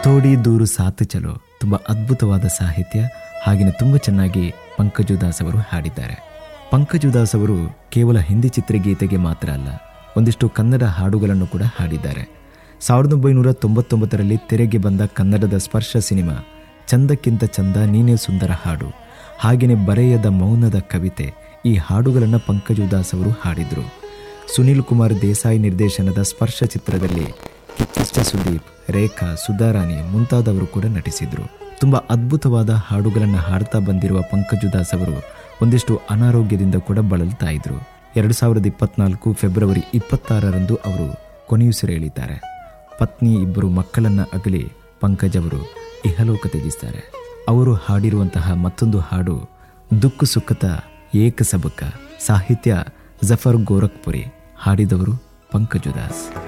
ತೋಡಿ ದೂರು ಸಾತು ಚಲೋ ತುಂಬ ಅದ್ಭುತವಾದ ಸಾಹಿತ್ಯ ಹಾಗೆಯೇ ತುಂಬ ಚೆನ್ನಾಗಿ ಪಂಕಜುದಾಸ್ ಅವರು ಹಾಡಿದ್ದಾರೆ ಪಂಕಜುದಾಸ್ ಅವರು ಕೇವಲ ಹಿಂದಿ ಚಿತ್ರಗೀತೆಗೆ ಮಾತ್ರ ಅಲ್ಲ ಒಂದಿಷ್ಟು ಕನ್ನಡ ಹಾಡುಗಳನ್ನು ಕೂಡ ಹಾಡಿದ್ದಾರೆ ಸಾವಿರದ ಒಂಬೈನೂರ ತೊಂಬತ್ತೊಂಬತ್ತರಲ್ಲಿ ತೆರೆಗೆ ಬಂದ ಕನ್ನಡದ ಸ್ಪರ್ಶ ಸಿನಿಮಾ ಚಂದಕ್ಕಿಂತ ಚಂದ ನೀನೇ ಸುಂದರ ಹಾಡು ಹಾಗೆಯೇ ಬರೆಯದ ಮೌನದ ಕವಿತೆ ಈ ಹಾಡುಗಳನ್ನು ಪಂಕಜುದಾಸ್ ಅವರು ಹಾಡಿದರು ಸುನೀಲ್ ಕುಮಾರ್ ದೇಸಾಯಿ ನಿರ್ದೇಶನದ ಸ್ಪರ್ಶ ಚಿತ್ರದಲ್ಲಿ ಕಿಚ್ಚ ಸುದೀಪ್ ರೇಖಾ ಸುಧಾರಾಣಿ ಮುಂತಾದವರು ಕೂಡ ನಟಿಸಿದರು ತುಂಬ ಅದ್ಭುತವಾದ ಹಾಡುಗಳನ್ನು ಹಾಡ್ತಾ ಬಂದಿರುವ ಪಂಕಜುದಾಸ್ ಅವರು ಒಂದಿಷ್ಟು ಅನಾರೋಗ್ಯದಿಂದ ಕೂಡ ಬಳಲ್ತಾ ಇದ್ರು ಎರಡು ಸಾವಿರದ ಇಪ್ಪತ್ನಾಲ್ಕು ಫೆಬ್ರವರಿ ಇಪ್ಪತ್ತಾರರಂದು ಅವರು ಕೊನೆಯುಸಿರೆಳಿದ್ದಾರೆ ಪತ್ನಿ ಇಬ್ಬರು ಮಕ್ಕಳನ್ನ ಅಗಲಿ ಪಂಕಜ್ ಅವರು ಇಹಲೋಕ ತ್ಯಜಿಸ್ತಾರೆ ಅವರು ಹಾಡಿರುವಂತಹ ಮತ್ತೊಂದು ಹಾಡು ದುಕ್ಕು ಸುಖತ ಏಕ ಸಬಕ ಸಾಹಿತ್ಯ ಜಫರ್ ಗೋರಖ್ಪುರಿ ಹಾಡಿದವರು ಪಂಕಜುದಾಸ್